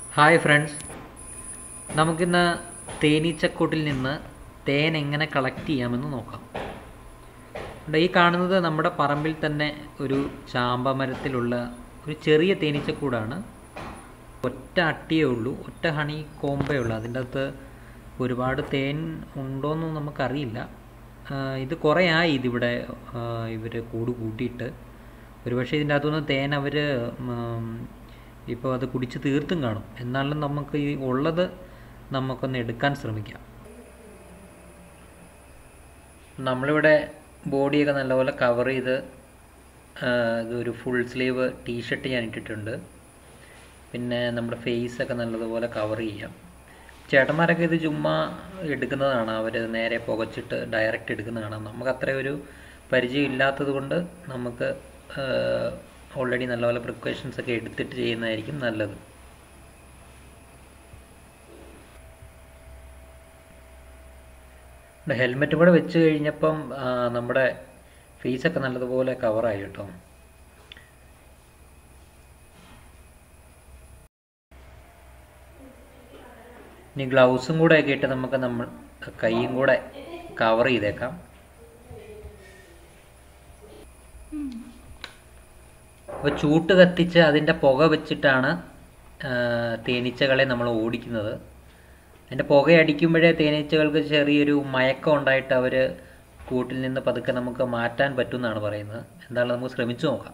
hi friends നമുക്കിന്ന് തേനീച്ചക്കൂട്ടിൽ നിന്ന് തേൻ എങ്ങനെ കളക്ട് ചെയ്യാമെന്ന് നോക്കാം ഇവിടെ ഈ കാണുന്നത് നമ്മുടെ പറമ്പിൽ തന്നെ ഒരു ചാമ്പ മരത്തിലുള്ള ഒരു ചെറിയ തേനീച്ചക്കൂടാണ് ഒറ്റ അട്ടിയേ ഉള്ളൂ ഒറ്റ ഹണി കോമ്പേ ഉള്ളൂ അതിൻ്റെ അകത്ത് ഒരുപാട് തേൻ ഉണ്ടോയെന്നും നമുക്കറിയില്ല ആ, ഇത് കുറേ ആയി ഇതിവിടെ ഇവർ കൂട് കൂട്ടിയിട്ട് ഒരുപക്ഷെ ഇതിൻ്റെ അകത്തുനിന്ന് തേൻ അവർ ഇപ്പോൾ അത് കുടിച്ച് തീർത്തും കാണും എന്നാലും നമുക്ക് ഈ ഉള്ളത് നമുക്കൊന്ന് എടുക്കാൻ ശ്രമിക്കാം നമ്മളിവിടെ ബോഡിയൊക്കെ നല്ലപോലെ കവർ ചെയ്ത് ആ, ഇതൊരു ഫുൾ സ്ലീവ് ടീഷർട്ട് ഞാൻ ഇട്ടിട്ടുണ്ട് പിന്നെ നമ്മുടെ ഫേസൊക്കെ നല്ലതുപോലെ കവർ ചെയ്യാം ചേട്ടന്മാരൊക്കെ ഇത് ചുമ്മാ എടുക്കുന്നതാണ് അവർ നേരെ പുകച്ചിട്ട് ഡയറക്റ്റ് എടുക്കുന്നതാണ് നമുക്ക് അത്ര ഒരു പരിചയം ഇല്ലാത്തത് കൊണ്ട് നമുക്ക് ഓൾറെഡി നല്ലപോലെ പ്രിക്കോഷൻസ് ഒക്കെ എടുത്തിട്ട് ചെയ്യുന്നതായിരിക്കും നല്ലത് ഹെൽമെറ്റ് കൂടെ വെച്ച് കഴിഞ്ഞപ്പം ആ, നമ്മുടെ ഫേസൊക്കെ നല്ലതുപോലെ കവറായി കേട്ടോ ഇനി ഗ്ലൗസും കൂടെ ഒക്കെ ഇട്ട് നമുക്ക് നമ്മൾ കൈയും കൂടെ കവർ ചെയ്തേക്കാം അപ്പോൾ ചൂട്ട് കത്തിച്ച് അതിൻ്റെ പുക വെച്ചിട്ടാണ് ആ, തേനീച്ചകളെ നമ്മൾ ഓടിക്കുന്നത് അതിൻ്റെ പുക അടിക്കുമ്പോഴേ തേനീച്ചകൾക്ക് ചെറിയൊരു മയക്കം ഉണ്ടായിട്ട് അവർ കൂട്ടിൽ നിന്ന് പതുക്കെ നമുക്ക് മാറ്റാൻ പറ്റുമെന്നാണ് പറയുന്നത് എന്തായാലും നമുക്ക് ശ്രമിച്ചു നോക്കാം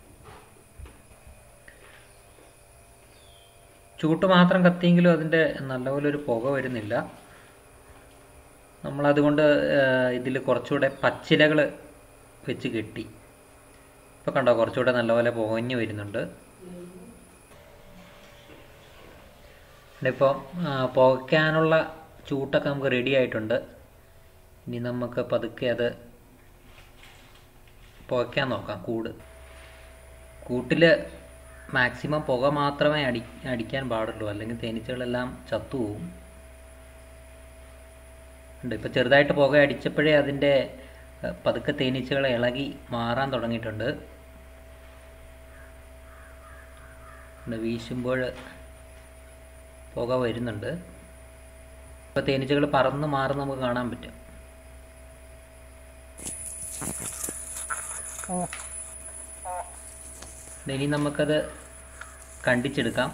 ചൂട്ട് മാത്രം കത്തിയെങ്കിലും അതിൻ്റെ നല്ലപോലെ ഒരു പുക വരുന്നില്ല നമ്മളതുകൊണ്ട് ഇതിൽ കുറച്ചുകൂടെ പച്ചിലകൾ വെച്ച് കെട്ടി ഇപ്പോൾ കണ്ടോ കുറച്ചുകൂടെ നല്ലപോലെ പുകഞ്ഞു വരുന്നുണ്ട് ഇപ്പോൾ പുകയ്ക്കാനുള്ള ചൂട്ടൊക്കെ നമുക്ക് റെഡി ആയിട്ടുണ്ട് ഇനി നമുക്ക് പതുക്കെ അത് പുകയ്ക്കാൻ നോക്കാം കൂട് കൂട്ടിൽ മാക്സിമം പുക മാത്രമേ അടി അടിക്കാൻ പാടുള്ളൂ അല്ലെങ്കിൽ തേനീച്ചകളെല്ലാം ചത്തുപോകും ഉണ്ട് ഇപ്പോൾ ചെറുതായിട്ട് പുക അടിച്ചപ്പോഴേ അതിൻ്റെ ഏഹ്, പതുക്കെ തേനീച്ചകൾ ഇളകി മാറാൻ തുടങ്ങിയിട്ടുണ്ട് ഉണ്ട്, വീശുമ്പോൾ പുക വരുന്നുണ്ട് ഇപ്പോൾ തേനീച്ചകൾ പറന്ന് മാറുന്ന നമുക്ക് കാണാൻ പറ്റും ഇനി നമുക്കത് കണ്ടിച്ചെടുക്കാം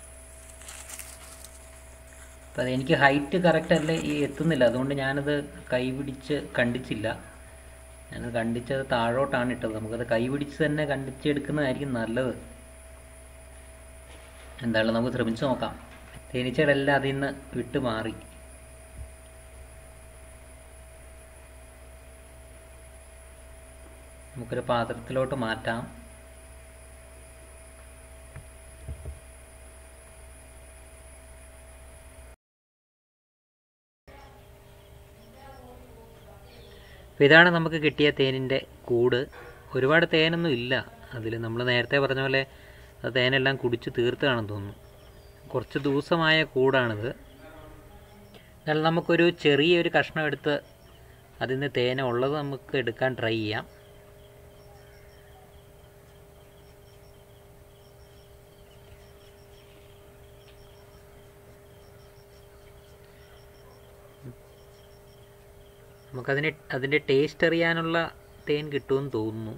അപ്പം എനിക്ക് ഹൈറ്റ് കറക്റ്റ് അല്ല ഈ എത്തുന്നില്ല അതുകൊണ്ട് ഞാനത് കൈ പിടിച്ച് കണ്ടിച്ചില്ല ഞാനത് കണ്ടിച്ചത് താഴോട്ടാണ് ഇട്ടത് നമുക്കത് കൈ പിടിച്ച് തന്നെ കണ്ടിച്ചെടുക്കുന്നതായിരിക്കും നല്ലത് എന്തായാലും നമുക്ക് ശ്രമിച്ചു നോക്കാം തേനീച്ചകളെല്ലാം അതിൽ നിന്ന് വിട്ടു മാറി നമുക്കൊരു പാത്രത്തിലോട്ട് മാറ്റാം അപ്പോൾ ഇതാണ് നമുക്ക് കിട്ടിയ തേനിൻ്റെ കൂട് ഒരുപാട് തേനൊന്നും ഇല്ല അതിൽ നമ്മൾ നേരത്തെ പറഞ്ഞ പോലെ ആ തേനെല്ലാം കുടിച്ച് തീർത്താണെന്ന് തോന്നുന്നു കുറച്ച് ദിവസമായ കൂടാണിത് എന്നാൽ നമുക്കൊരു ചെറിയൊരു കഷ്ണം എടുത്ത് അതിൽ നിന്ന് തേന ഉള്ളത് നമുക്ക് എടുക്കാൻ ട്രൈ ചെയ്യാം നമുക്കതിന് അതിൻ്റെ ടേസ്റ്റ് അറിയാനുള്ള തേൻ കിട്ടുമെന്ന് തോന്നുന്നു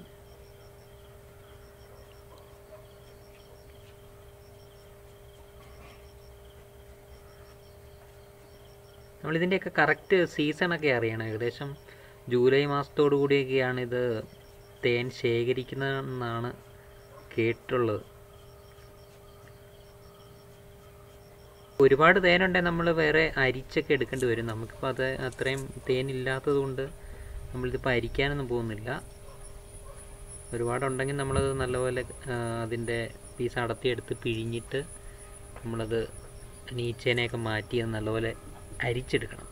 നമ്മളിതിൻ്റെയൊക്കെ കറക്റ്റ് സീസണൊക്കെ അറിയണം ഏകദേശം ജൂലൈ മാസത്തോടു കൂടിയൊക്കെയാണ് ഇത് തേൻ ശേഖരിക്കുന്നതെന്നാണ് കേട്ടിട്ടുള്ളത് ഒരുപാട് തേനുണ്ടെങ്കിൽ നമ്മൾ വേറെ അരിച്ചൊക്കെ എടുക്കേണ്ടി വരും നമുക്കിപ്പോൾ അത് അത്രയും തേനില്ലാത്തത് കൊണ്ട് നമ്മളിതിപ്പോൾ അരിക്കാനൊന്നും പോകുന്നില്ല ഒരുപാടുണ്ടെങ്കിൽ നമ്മളത് നല്ലപോലെ ആ, അതിൻ്റെ പീസ് അടത്തിയെടുത്ത് പിഴിഞ്ഞിട്ട് നമ്മളത് നീച്ചേനെയൊക്കെ മാറ്റി അത് നല്ലപോലെ അരിച്ചെടുക്കണം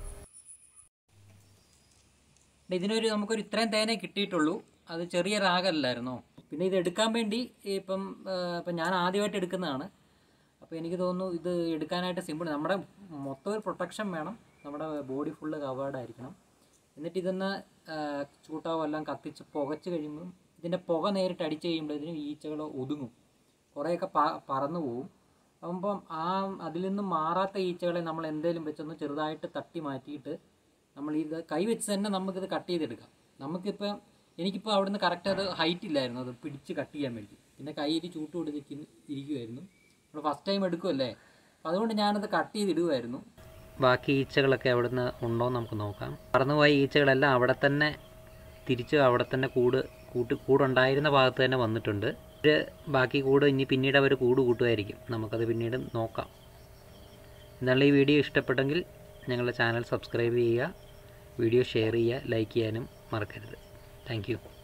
ഇതിനൊരു നമുക്കൊരു ഇത്രയും തേനേ കിട്ടിയിട്ടുള്ളൂ അത് ചെറിയ രാഗമല്ലായിരുന്നോ പിന്നെ ഇത് എടുക്കാൻ വേണ്ടി ഇപ്പം ആ, ഇപ്പം ഞാൻ ആദ്യമായിട്ട് എടുക്കുന്നതാണ് അപ്പോൾ എനിക്ക് തോന്നുന്നു ഇത് എടുക്കാനായിട്ട് സിമ്പിൾ നമ്മുടെ മൊത്തം ഒരു പ്രൊട്ടക്ഷൻ വേണം നമ്മുടെ ബോഡി ഫുള്ള് കവേർഡ് ആയിരിക്കണം എന്നിട്ട് ഇതൊന്ന് ആ, ചൂട്ടാവോ എല്ലാം കത്തിച്ച് പുകച്ച് കഴിയുമ്പം ഇതിൻ്റെ പുക നേരിട്ട് അടിച്ച് കഴിയുമ്പോൾ ഇതിന് ഈച്ചകൾ ഒതുങ്ങും കുറേയൊക്കെ പ പറന്നു പോവും അപ്പം ആ അതിൽ നിന്ന് മാറാത്ത ഈച്ചകളെ നമ്മൾ എന്തെങ്കിലും വെച്ചൊന്ന് ചെറുതായിട്ട് തട്ടി മാറ്റിയിട്ട് നമ്മൾ ഇത് കൈ വെച്ച് തന്നെ നമുക്കിത് കട്ട് ചെയ്തെടുക്കാം നമുക്കിപ്പം എനിക്കിപ്പോൾ അവിടുന്ന് കറക്റ്റ് അത് ഹൈറ്റ് ഇല്ലായിരുന്നു അത് പിടിച്ച് കട്ട് ചെയ്യാൻ വേണ്ടി പിന്നെ കയ്യിൽ ചൂട്ട് കൊടുത്തിരിക്കുന്നു ഇരിക്കുമായിരുന്നു നമ്മൾ ഫസ്റ്റ് ടൈം എടുക്കുമല്ലേ അപ്പം അതുകൊണ്ട് ഞാനത് കട്ട് ചെയ്തിടുമായിരുന്നു ബാക്കി ഈച്ചകളൊക്കെ അവിടുന്ന് ഉണ്ടോ എന്ന് നമുക്ക് നോക്കാം പറന്നുപോയ ഈച്ചകളെല്ലാം അവിടെ തന്നെ തിരിച്ച് അവിടെ തന്നെ കൂട് കൂട്ട് കൂടുണ്ടായിരുന്ന ഭാഗത്ത് തന്നെ വന്നിട്ടുണ്ട് ഒരു ബാക്കി കൂട് ഇനി പിന്നീട് അവർ കൂട് കൂട്ടുമായിരിക്കും നമുക്കത് പിന്നീട് നോക്കാം എന്നാലും ഈ വീഡിയോ ഇഷ്ടപ്പെട്ടെങ്കിൽ ഞങ്ങളുടെ ചാനൽ സബ്സ്ക്രൈബ് ചെയ്യുക വീഡിയോ ഷെയർ ചെയ്യുക ലൈക്ക് ചെയ്യാനും മറക്കരുത് താങ്ക്